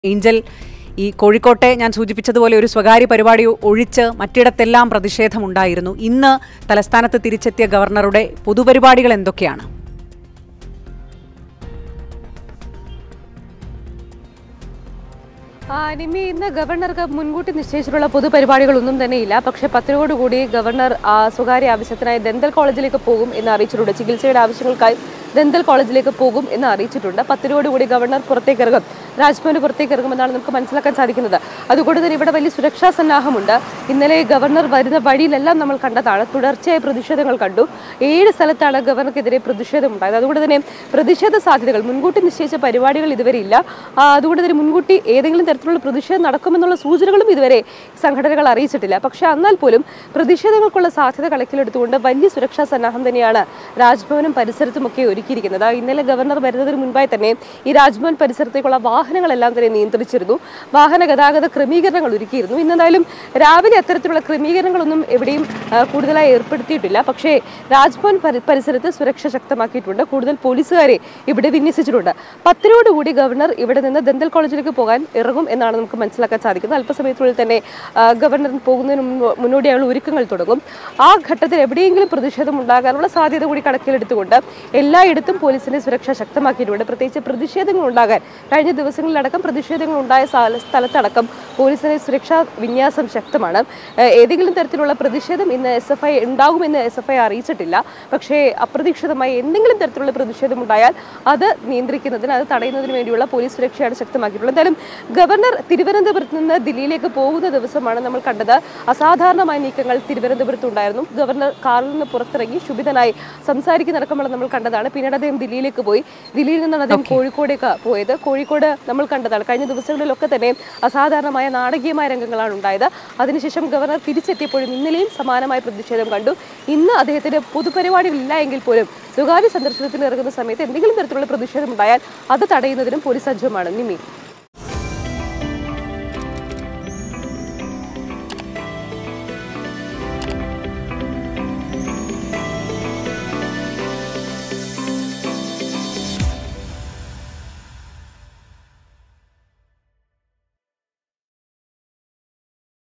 Angel ഈ കോഴിക്കോട്ടെ ഞാൻ സൂചിപ്പിച്ചതുപോലെ ഒരു സ്വകാര്യ പരിപാടി ഒഴിച്ച് മറ്റിടത്തെല്ലാം പ്രതിഷേധമുണ്ടായിരുന്നു ഇന്ന് തലസ്ഥാനത്ത് തിരിച്ചെത്തിയ ഗവർണറുടെ പൊതുപരിപാടികൾ എന്തൊക്കെയാണ് ആ, നിമ്മി ഇന്ന് ഗവർണർക്ക് മുൻകൂട്ടി നിശ്ചയിച്ചിട്ടുള്ള പൊതുപരിപാടികളൊന്നും തന്നെ ഇല്ല പക്ഷേ പത്തിനോടുകൂടി ഗവർണർ ആ, സ്വകാര്യ ആവശ്യത്തിനായി ദന്തൽ കോളേജിലേക്ക് പോകും എന്ന് അറിയിച്ചിട്ടുണ്ട് ചികിത്സയുടെ ആവശ്യങ്ങൾക്കായി ദന്തൽ കോളേജിലേക്ക് പോകും എന്ന് അറിയിച്ചിട്ടുണ്ട് പത്തിനോടുകൂടി ഗവർണർ പുറത്തേക്ക് ഇറങ്ങും രാജ്ഭവന് പുറത്തേക്ക് ഇറങ്ങുമെന്നാണ് നമുക്ക് മനസ്സിലാക്കാൻ സാധിക്കുന്നത് അതുകൊണ്ട് തന്നെ ഇവിടെ വലിയ സുരക്ഷാ സന്നാഹമുണ്ട് ഇന്നലെ ഗവർണർ വരുന്ന വഴിയിലെല്ലാം നമ്മൾ കണ്ടതാണ് തുടർച്ചയായ പ്രതിഷേധങ്ങൾ കണ്ടു ഏഴ് സ്ഥലത്താണ് ഗവർണർക്കെതിരെ പ്രതിഷേധമുണ്ടായത് അതുകൊണ്ട് തന്നെ പ്രതിഷേധ സാധ്യതകൾ മുൻകൂട്ടി നിശ്ചയിച്ച പരിപാടികൾ ഇതുവരെ ഇല്ല ആ, അതുകൊണ്ട് തന്നെ മുൻകൂട്ടി ഏതെങ്കിലും തരത്തിലുള്ള പ്രതിഷേധം നടക്കുമെന്നുള്ള സൂചനകളും ഇതുവരെ സംഘടനകൾ അറിയിച്ചിട്ടില്ല പക്ഷേ എന്നാൽ പോലും പ്രതിഷേധങ്ങൾക്കുള്ള സാധ്യത കണക്കിലെടുത്തുകൊണ്ട് വലിയ സുരക്ഷാ സന്നാഹം തന്നെയാണ് രാജ്ഭവനും പരിസരത്തുമൊക്കെ ഒരുക്കിയിരിക്കുന്നത് ഇന്നലെ ഗവർണർ വരുന്നതിന് മുൻപായി തന്നെ ഈ രാജ്ഭവൻ പരിസരത്തേക്കുള്ള വാഹനങ്ങളെല്ലാം തന്നെ നിയന്ത്രിച്ചിരുന്നു വാഹന ഗതാഗത ക്രമീകരണങ്ങൾ ഒരുക്കിയിരുന്നു ഇന്നെന്തായാലും രാവിലെ അത്തരത്തിലുള്ള ക്രമീകരണങ്ങളൊന്നും എവിടെയും ആ, കൂടുതലായി ഏർപ്പെടുത്തിയിട്ടില്ല പക്ഷേ രാജ്ഭവൻ പരി- പരിസരത്ത് സുരക്ഷ ശക്തമാക്കിയിട്ടുണ്ട് കൂടുതൽ പോലീസുകാരെ ഇവിടെ വിന്യസിച്ചിട്ടുണ്ട് പത്തിനോടുകൂടി ഗവർണർ ഇവിടെ നിന്ന് ദന്തൽ കോളേജിലേക്ക് പോകാൻ ഇറങ്ങും എന്നാണ് നമുക്ക് മനസ്സിലാക്കാൻ സാധിക്കുന്നത് അല്പസമയത്തിനുള്ളിൽ തന്നെ ആ, ഗവർണർ പോകുന്നതിന് മുൻപ് മുന്നോടിയായുള്ള ഒരുക്കങ്ങൾ തുടങ്ങും ആ ഘട്ടത്തിൽ എവിടെയെങ്കിലും പ്രതിഷേധം ഉണ്ടാകാനുള്ള സാധ്യത കൂടി കണക്കിലെടുത്തുകൊണ്ട് എല്ലായിടത്തും പോലീസിന്റെ സുരക്ഷ ശക്തമാക്കിയിട്ടുണ്ട് പ്രത്യേകിച്ച് പ്രതിഷേധങ്ങൾ ഉണ്ടാകാൻ കഴിഞ്ഞ ദിവസങ്ങളിലടക്കം പ്രതിഷേധങ്ങൾ ഉണ്ടായ സ്ഥല- സ്ഥലത്തടക്കം പോലീസിന്റെ സുരക്ഷാ വിന്യാസം ശക്തമാണ് ഏഹ് ഏതെങ്കിലും തരത്തിലുള്ള പ്രതിഷേധം ഇന്ന് എസ് എഫ് ഐ ഉണ്ടാകുമെന്ന് എസ് എഫ് ഐ അറിയിച്ചിട്ടില്ല പക്ഷേ അപ്രതീക്ഷിതമായി എന്തെങ്കിലും തരത്തിലുള്ള പ്രതിഷേധം ഉണ്ടായാൽ അത് നിയന്ത്രിക്കുന്നതിന് അത് തടയുന്നതിന് വേണ്ടിയുള്ള പോലീസ് സുരക്ഷയാണ് ശക്തമാക്കിയിട്ടുള്ളത് എന്തായാലും ഗവർണർ തിരുവനന്തപുരത്ത് നിന്ന് ദില്ലിയിലേക്ക് പോകുന്ന ദിവസമാണ് നമ്മൾ കണ്ടത് അസാധാരണമായ നീക്കങ്ങൾ തിരുവനന്തപുരത്ത് ഉണ്ടായിരുന്നു ഗവർണർ കാറിൽ നിന്ന് പുറത്തിറങ്ങി ശുഭിതനായി സംസാരിക്കുന്നടക്കമുള്ള നമ്മൾ കണ്ടതാണ് പിന്നീട് അദ്ദേഹം ദില്ലിയിലേക്ക് പോയി ദില്ലിയിൽ നിന്നാണ് അദ്ദേഹം കോഴിക്കോടേക്ക് പോയത് കോഴിക്കോട് നമ്മൾ കണ്ടതാണ് കഴിഞ്ഞ ദിവസങ്ങളിലൊക്കെ തന്നെ അസാധാരണമായ നാടകീയമായ രംഗങ്ങളാണ് ഉണ്ടായത് അതിനുശേഷം ഗവർണർ തിരിച്ചെത്തിയപ്പോഴും ഇന്നലെയും സമാനമായ പ്രതിഷേധം കണ്ടു ഇന്ന് അദ്ദേഹത്തിന് പൊതുപരിപാടികളില്ല എങ്കിൽ പോലും സ്വകാര്യ സന്ദർശനത്തിന് ഇറങ്ങുന്ന സമയത്ത് എന്തെങ്കിലും തരത്തിലുള്ള പ്രതിഷേധം ഉണ്ടായാൽ അത് തടയുന്നതിനും പോലീസ് സജ്ജമാണ് നിമി